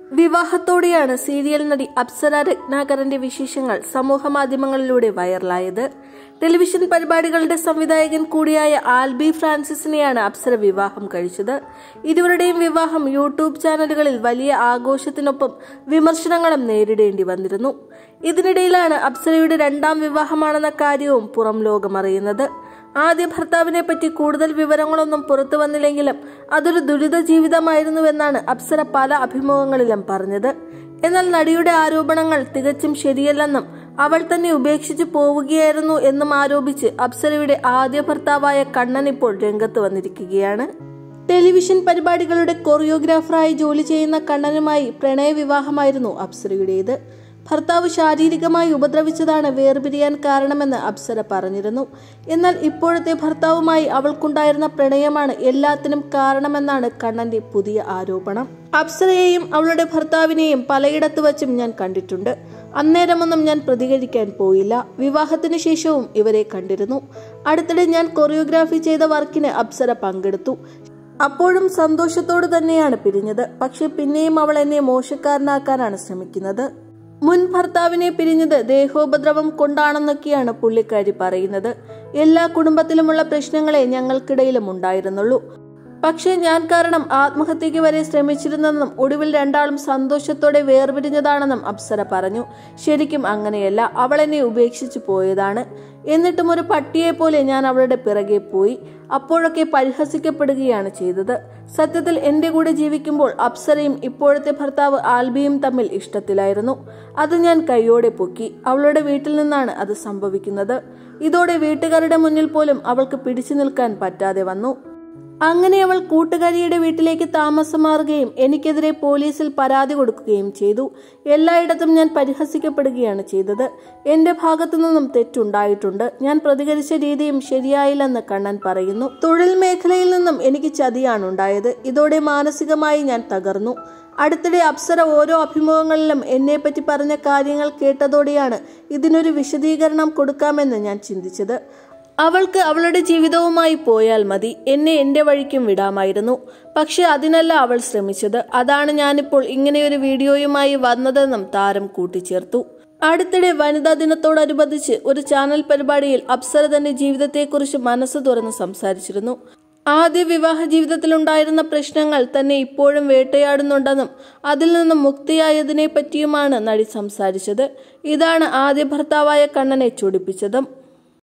വിവാഹത്തോടെയാണ് serial നടി അപ്സര രത്നാകരന്റെ വിശേഷങ്ങൾ സമൂഹ മാധ്യമങ്ങളിലൂടെ വൈറലായത് ടെലിവിഷൻ പരിപാടികളുടെ സംവിധായകൻ കൂടിയായ ആൽബി ഫ്രാൻസിസിനെയാണ് അപ്സര വിവാഹം കഴിച്ചത് ഇരുവരുടെയും വിവാഹം യൂട്യൂബ് ചാനലുകളിൽ വലിയ ആഘോഷത്തിനൊപ്പം വിമർശനങ്ങളും നേരിടേണ്ടി വന്നിരുന്നു ഇതിനിടയിലാണ് അപ്സരയുടെ രണ്ടാം വിവാഹമാണെന്ന കാര്യവും പുറം ലോകമറിയുന്നത് ആദ്യ ഭർത്താവിനെ പറ്റി കൂടുതൽ വിവരങ്ങളൊന്നും പുറത്തു വന്നില്ലെങ്കിലും അതൊരു ദുരിത ജീവിതമായിരുന്നുവെന്നാണ് അപ്സര പല അഭിമുഖങ്ങളിലും പറഞ്ഞത് എന്നാൽ നടിയുടെ ആരോപണങ്ങൾ തികച്ചും ശരിയല്ലെന്നും അവൾ തന്നെ ഉപേക്ഷിച്ചു പോവുകയായിരുന്നു എന്നും ആരോപിച്ച് അപ്സരയുടെ ആദ്യ ഭർത്താവായ കണ്ണൻ ഇപ്പോൾ രംഗത്ത് വന്നിരിക്കുകയാണ് ടെലിവിഷൻ പരിപാടികളുടെ കൊറിയോഗ്രാഫറായി ജോലി ചെയ്യുന്ന കണ്ണനുമായി പ്രണയവിവാഹമായിരുന്നു അപ്സരയുടേത് ഭർത്താവ് ശാരീരികമായി ഉപദ്രവിച്ചതാണ് വേർപിരിയാൻ കാരണമെന്ന് അപ്സര പറഞ്ഞിരുന്നു എന്നാൽ ഇപ്പോഴത്തെ ഭർത്താവുമായി അവൾക്കുണ്ടായിരുന്ന പ്രണയമാണ് എല്ലാത്തിനും കാരണമെന്നാണ് കണ്ണന്റെ പുതിയ ആരോപണം അപ്സരയെയും അവളുടെ ഭർത്താവിനെയും പലയിടത്ത് വച്ചും ഞാൻ കണ്ടിട്ടുണ്ട് അന്നേരമൊന്നും ഞാൻ പ്രതികരിക്കാൻ പോയില്ല വിവാഹത്തിന് ശേഷവും ഇവരെ കണ്ടിരുന്നു അടുത്തിടെ ഞാൻ കൊറിയോഗ്രാഫി ചെയ്ത വർക്കിന് അപ്സര പങ്കെടുത്തു അപ്പോഴും സന്തോഷത്തോடு തന്നെയാണ് പിരിഞ്ഞത് പക്ഷെ പിന്നെയും അവൾ എന്നെ മോശക്കാരനാക്കാനാണ് ശ്രമിക്കുന്നത് മുൻ ഭർത്താവിനെ പിരിഞ്ഞത് ദേഹോപദ്രവം കൊണ്ടാണെന്നൊക്കെയാണ് പുള്ളിക്കാരി പറയുന്നത് എല്ലാ കുടുംബത്തിലുമുള്ള പ്രശ്നങ്ങളെ ഞങ്ങൾക്കിടയിലും ഉണ്ടായിരുന്നുള്ളൂ പക്ഷേ ഞാൻ കാരണം ആത്മഹത്യക്ക് വരെ ശ്രമിച്ചിരുന്നെന്നും ഒടുവിൽ രണ്ടാളും സന്തോഷത്തോടെ വേർപിരിഞ്ഞതാണെന്നും അപ്സര പറഞ്ഞു ശരിക്കും അങ്ങനെയല്ല അവൾ എന്നെ ഉപേക്ഷിച്ചു പോയതാണ് എന്നിട്ടും ഒരു പട്ടിയെ പോലെ ഞാൻ അവളുടെ പിറകെ പോയി അപ്പോഴൊക്കെ പരിഹസിക്കപ്പെടുകയാണ് ചെയ്തത് സത്യത്തിൽ എന്റെ കൂടെ ജീവിക്കുമ്പോൾ അപ്സരയും ഇപ്പോഴത്തെ ഭർത്താവ് ആൽബിയും തമ്മിൽ ഇഷ്ടത്തിലായിരുന്നു അത് ഞാൻ കൈയോടെ പൊക്കി അവളുടെ വീട്ടിൽ നിന്നാണ് അത് സംഭവിക്കുന്നത് ഇതോടെ വീട്ടുകാരുടെ മുന്നിൽ പോലും അവൾക്ക് പിടിച്ചു നിൽക്കാൻ പറ്റാതെ വന്നു അങ്ങനെ അവൾ കൂട്ടുകാരിയുടെ വീട്ടിലേക്ക് താമസം മാറുകയും എനിക്കെതിരെ പോലീസിൽ പരാതി കൊടുക്കുകയും ചെയ്തു എല്ലായിടത്തും ഞാൻ പരിഹസിക്കപ്പെടുകയാണ് ചെയ്തത് എന്റെ ഭാഗത്തു നിന്നും തെറ്റുണ്ടായിട്ടുണ്ട് ഞാൻ പ്രതികരിച്ച രീതിയും ശരിയായില്ലെന്ന് കണ്ണൻ പറയുന്നു തൊഴിൽ മേഖലയിൽ നിന്നും എനിക്ക് ചതിയാണ് ഉണ്ടായത് ഇതോടെ മാനസികമായി ഞാൻ തകർന്നു അടുത്തിടെ അപ്സര ഓരോ അഭിമുഖങ്ങളിലും എന്നെപ്പറ്റി പറഞ്ഞ കാര്യങ്ങൾ കേട്ടതോടെയാണ് ഇതിനൊരു വിശദീകരണം കൊടുക്കാമെന്ന് ഞാൻ ചിന്തിച്ചത് അവൾക്ക് അവളുടെ ജീവിതവുമായി പോയാൽ മതി എന്നെ എന്റെ വഴിക്കും വിടാമായിരുന്നു പക്ഷെ അതിനല്ല അവൾ ശ്രമിച്ചത് അതാണ് ഞാനിപ്പോൾ ഇങ്ങനെയൊരു വീഡിയോയുമായി വന്നതെന്നും താരം കൂട്ടിച്ചേർത്തു അടുത്തിടെ വനിതാ ദിനത്തോടനുബന്ധിച്ച് ഒരു ചാനൽ പരിപാടിയിൽ അപ്സര തന്റെ ജീവിതത്തെക്കുറിച്ച് മനസ്സ് തുറന്ന് സംസാരിച്ചിരുന്നു ആദ്യ വിവാഹ ജീവിതത്തിലുണ്ടായിരുന്ന പ്രശ്നങ്ങൾ തന്നെ ഇപ്പോഴും വേട്ടയാടുന്നുണ്ടെന്നും അതിൽ നിന്നും മുക്തിയായതിനെ പറ്റിയുമാണ് നടി സംസാരിച്ചത് ഇതാണ് ആദ്യ ഭർത്താവായ കണ്ണനെ ചൊടിപ്പിച്ചതും